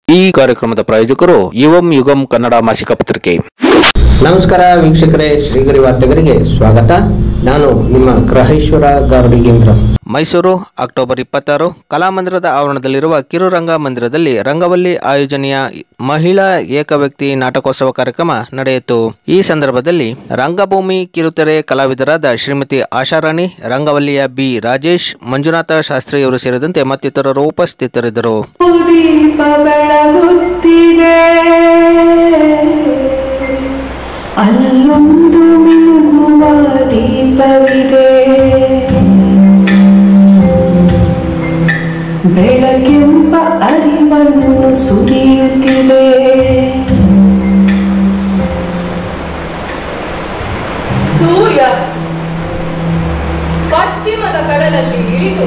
ಈ ಕಾರ್ಯಕ್ರಮದ ಪ್ರಾಯೋಜಕರು ಯುವಂ ಯುಗಂ ಕನ್ನಡ ಮಾಸಿಕ ಪತ್ರಿಕೆ ನಮಸ್ಕಾರ ವೀಕ್ಷಕರೇ ಶ್ರೀಗರಿ ವಾರ್ತೆಗರಿಗೆ ಸ್ವಾಗತ ನಾನು ನಿಮ್ಮ ಗ್ರಹೇಶ್ವರ ಗಾರುಡಿಗೇಂದ್ರ ಮೈಸೂರು ಅಕ್ಟೋಬರ್ ಇಪ್ಪತ್ತಾರು ಕಲಾಮಂದಿರದ ಆವರಣದಲ್ಲಿರುವ ಕಿರುರಂಗ ಮಂದಿರದಲ್ಲಿ ರಂಗವಲ್ಲಿ ಆಯೋಜನೆಯ ಮಹಿಳಾ ಏಕವ್ಯಕ್ತಿ ನಾಟಕೋತ್ಸವ ಕಾರ್ಯಕ್ರಮ ನಡೆಯಿತು ಈ ಸಂದರ್ಭದಲ್ಲಿ ರಂಗಭೂಮಿ ಕಿರುತೆರೆ ಕಲಾವಿದರಾದ ಶ್ರೀಮತಿ ಆಶಾರಾಣಿ ರಂಗವಲ್ಲಿಯ ಬಿ ರಾಜೇಶ್ ಮಂಜುನಾಥ ಶಾಸ್ತ್ರಿಯವರು ಸೇರಿದಂತೆ ಮತ್ತಿತರರು ಉಪಸ್ಥಿತರಿದ್ದರು ದೀಪ ಬೆಳಗುತ್ತಿದೆ ಅಲ್ಲೊಂದು ಮಿನುಗುವ ದೀಪವಿದೆ ಬೆಳಕೆಂಬ ಅರಿವನ್ನು ಸುರಿಯುತ್ತಿದೆ ಸೂರ್ಯ ಪಶ್ಚಿಮದ ಕಡಲಲ್ಲಿ ಇಳಿದು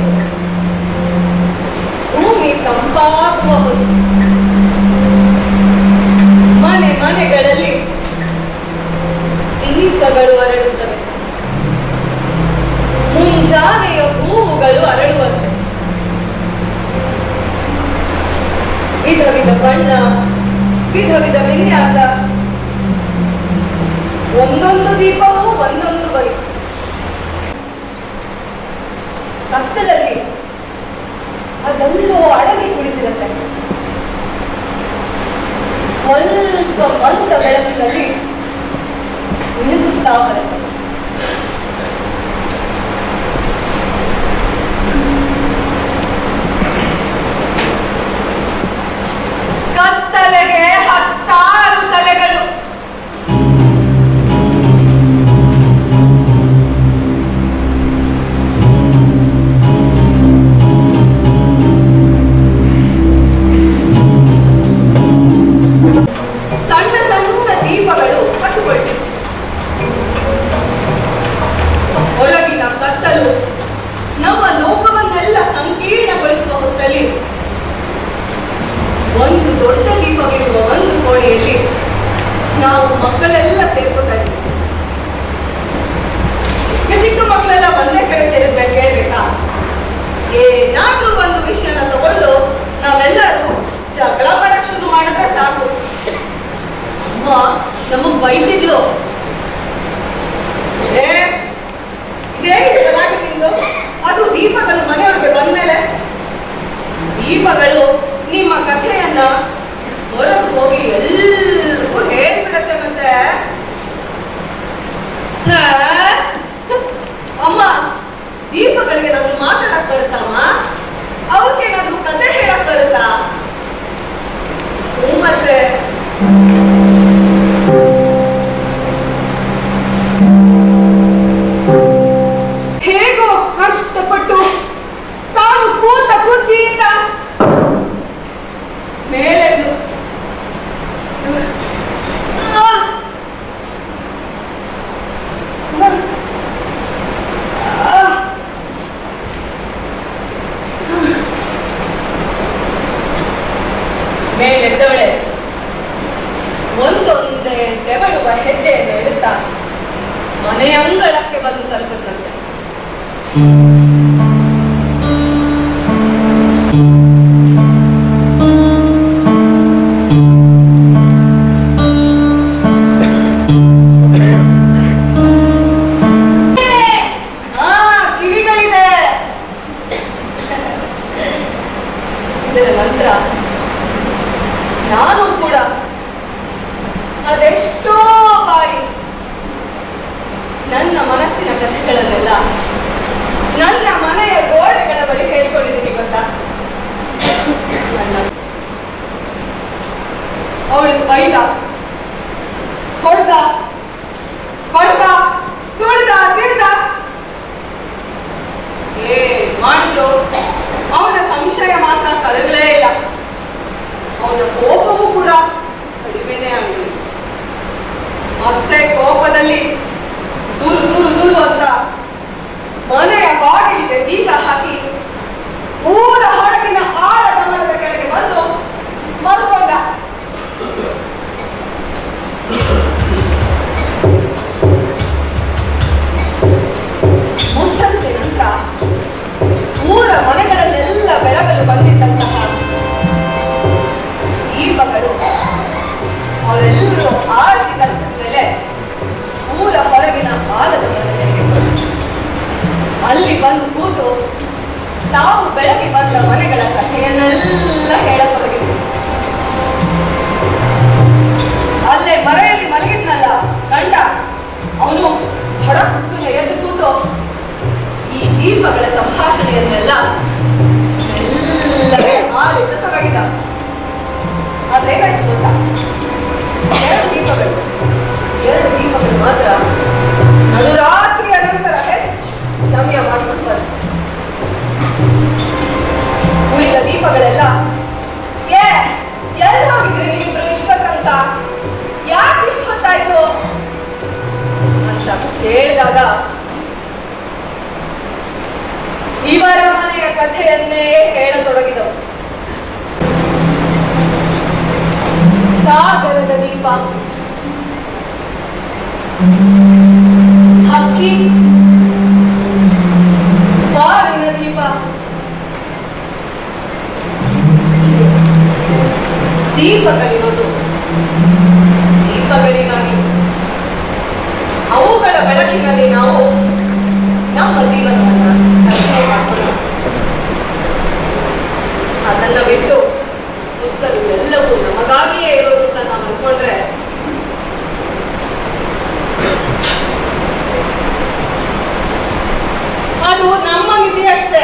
ಭೂಮಿ ತಂಪಾಗುವ ಹೊತ್ತು ಮನೆ ಮನೆಗಳಲ್ಲಿ ದೀಪಗಳು ಅರಳುತ್ತವೆ ಮುಂಜಾನೆಯ ಹೂವುಗಳು ಅರಳುವಂತೆ ವಿಧ ವಿಧ ಬಣ್ಣ ವಿಧ ವಿಧ ವಿನ್ಯಾಸ ಒಂದೊಂದು ದೀಪವೂ ಒಂದೊಂದು ಬಗೆ ಕತ್ತಲಲ್ಲಿ ಅದೆಲ್ಲೋ ಅಡಗಿ ಕುಳಿತಿರುತ್ತೆ ಸ್ವಲ್ಪ ಮಂದ ಬೆಳಕಿನಲ್ಲಿ ಮಿನುಗುತ್ತಾ ಬರುತ್ತೆ ಕತ್ತಲೆಗೆ ಹತ್ತಾರು ತಲೆಗಳು ಸಣ್ಣ ಸಣ್ಣ ದೀಪಗಳು ಹತ್ತುಕೊಂಡಿವೆ ಹೊರಗಿನ ಕತ್ತಲು ನಮ್ಮ ಲೋಕವನ್ನೆಲ್ಲ ಸಂಕೀರ್ಣಗೊಳಿಸುವ ಹೊತ್ತಲ್ಲಿ ಒಂದು ದೊಡ್ಡ ದೀಪವಿರುವ ಒಂದು ಕೋಣೆಯಲ್ಲಿ ನಾವು ಮಕ್ಕಳೆಲ್ಲ ಸೇರ್ಕೊಂಡಿದ್ದೀವಿ ಚಿಕ್ಕ ಚಿಕ್ಕ ಮಕ್ಕಳೆಲ್ಲ ಒಂದೇ ಕಡೆ ಸೇರಿದ್ರೆ ಕೇಳ್ಬೇಕಾ ಏನಾದ್ರೂ ಒಂದು ವಿಷಯನ ತಗೊಂಡು ನಾವೆಲ್ಲರೂ ಜಗಳ ಮಾಡಕ್ ಶುರು ಮಾಡಿದ್ರೆ ಸಾಕು ಅಮ್ಮ ನಮಗ್ ಬೈತಿದ್ಲು ಏ ಇದೇನಿದೆ ಗಲಾಟೆ ನಿಂದು ಅದು ದೀಪಗಳು ಮನೆಯೊಳಗೆ ಬಂದ್ಮೇಲೆ ದೀಪಗಳು ನಿಮ್ಮ ಕಥೆಯನ್ನ ಹೊರಗೆ ಹೋಗಿ ಎಲ್ರಿಗೂ ಹೇಳ್ಬಿಡತ್ತೆ ಮತ್ತೆ ಹಾ? ಅಮ್ಮ ದೀಪಗಳಿಗೆ ನಾನು ಮಾತಾಡಕ್ ಬರುತ್ತಮ್ಮ ಅವಕ್ಕೆ ನಾನು ಕಥೆ ಹೇಳಕ್ ಬರುತ್ತಾ ಹ್ಞೂ ಮತ್ತೆ ಹೇಗೋ ಕಷ್ಟಪಟ್ಟು ತಾನು ಕೂತ ಕುರ್ಚಿಯಿಂದ ಮೇಲೆದ್ದು ಮೇಲೆದ್ದವಳೆ ಒಂದೊಂದೇ ತೆವಳುವ ಹೆಜ್ಜೆಯನ್ನು ಇಡುತ್ತಾ ಮನೆಯ ಅಂಗಳಕ್ಕೆ ಬಂದು ತಲುಪುತ್ತಂತೆ ಆ, ಕಿವಿಗಳಿದೆ ಇದರ ನಂತರ ನಾನು ಕೂಡ ಅದೆಷ್ಟೋ ಬಾರಿ ನನ್ನ ಮನಸ್ಸಿನ ಕಥೆಗಳನ್ನೆಲ್ಲ ನನ್ನ ಮನೆಯ ಗೋಡೆಗಳ ಬಳಿ ಹೇಳ್ಕೊಂಡಿದ್ದೀನಿ ಗೊತ್ತಾ ಅವಳಿಗೆ ಬೈದ ಹೊಡೆದ ಹೊಡೆದ ತುಳಿದ ತಿಳ್ದ ಏ ಮಾಡಿದ್ರು ಅವನ ಸಂಶಯ ಮಾತ್ರ ಕರಗಲೇ ಇಲ್ಲ ಅವನ ಕೋಪವೂ ಕೂಡ ಕಡಿಮೆನೇ ಆಗಿದೆ ಮತ್ತೆ ಕೋಪದಲ್ಲಿ ದೂರು ದೂರು ದೂರು ಅಂತ ಮನೆಯ ಬಾಗಿಲಿಗೆ ಬೀಗ ಹಾಕಿ ಊರ ಹೊರಗಿನ ಆಳ ಗಮನದ ಕೆಳಗೆ ಬಂದು ಮಲ್ಕೊಂಡ ಮುಸ್ಸಂಜೆ ನಂತರ ಊರ ಮನೆಗಳನ್ನೆಲ್ಲ ಬೆಳಗಲು ಬಂದಿದ್ದಂತಹ ಅಂತ ಯಾಕೆ ಇಷ್ಟು ಹೊತ್ತಾಯ್ತು ಅಂತ ಕೇಳಿದಾಗ ಇವರ ಮನೆಯ ಕಥೆಯನ್ನೇ ಹೇಳತೊಡಗಿದವು ಸಾಗರದ ದೀಪ ಹಕ್ಕಿ ಬಾರಿನ ದೀಪ ದೀಪಗಳಿರೋದು ದೀಪಗಳಿಗಾಗಿ ಅವುಗಳ ಬೆಳಕಿನಲ್ಲಿ ನಾವು ನಮ್ಮ ಜೀವನವನ್ನ ಕಲ್ಪನೆ ಮಾಡ್ಕೊಳ್ಳೋಣ ಅದನ್ನ ಬಿಟ್ಟು ಸುತ್ತಲೂ ಎಲ್ಲವೂ ನಮಗಾಗಿಯೇ ಇರೋದು ಅಂತ ನಾವು ಅನ್ಕೊಂಡ್ರೆ ಅದು ನಮ್ಮ ಮಿತಿ ಅಷ್ಟೇ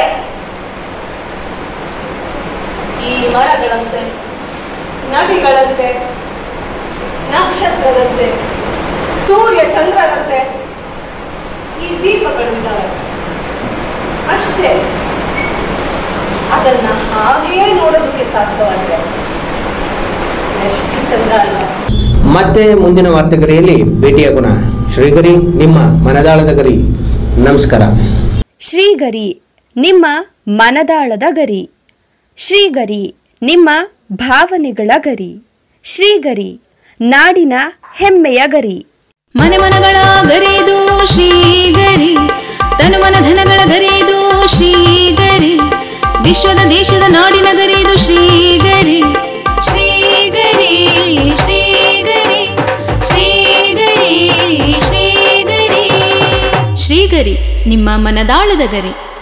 ಈ ಮರಗಳಂತೆ ನದಿಗಳಂತೆ ನಕ್ಷತ್ರದಂತೆ ಸೂರ್ಯ ಚಂದ್ರರಂತೆ ಈ ದೀಪಗಳು ಇದ್ದಾವೆ ಅಷ್ಟೇ ಅದನ್ನ ಹಾಗೆಯೇ ನೋಡೋದಕ್ಕೆ ಸಾಧ್ಯವಾದ್ರೆ ಎಷ್ಟು ಚಂದ ಅಲ್ವಾ ಮತ್ತೆ ಮುಂದಿನ ವಾರ್ತೆಗರಿಯಲ್ಲಿ ಭೇಟಿಯಾಗೋಣ ಶ್ರೀಗರಿ ನಿಮ್ಮ ಮನದಾಳದ ಗರಿ ನಮಸ್ಕಾರ ಶ್ರೀಗರಿ ನಿಮ್ಮ ಮನದಾಳದ ಗರಿ ಶ್ರೀಗರಿ ನಿಮ್ಮ ಭಾವನೆಗಳ ಗರಿ ಶ್ರೀಗರಿ ನಾಡಿನ ಹೆಮ್ಮೆಯ ಗರಿ ಮನೆ ಮನಗಳ ಗರಿದು ಶ್ರೀಗರಿ ತನು ಮನ ಧನಗಳ ಗರಿದು ಶ್ರೀಗರಿ ವಿಶ್ವದ ದೇಶದ ನಾಡಿನ ಗರಿದು ಶ್ರೀಗರಿ ಶ್ರೀಗರಿ ಶ್ರೀಗರಿ ಶ್ರೀಗರಿ ಶ್ರೀಗರಿ ಶ್ರೀಗರಿ ನಿಮ್ಮ ಮನದಾಳದ ಗರಿ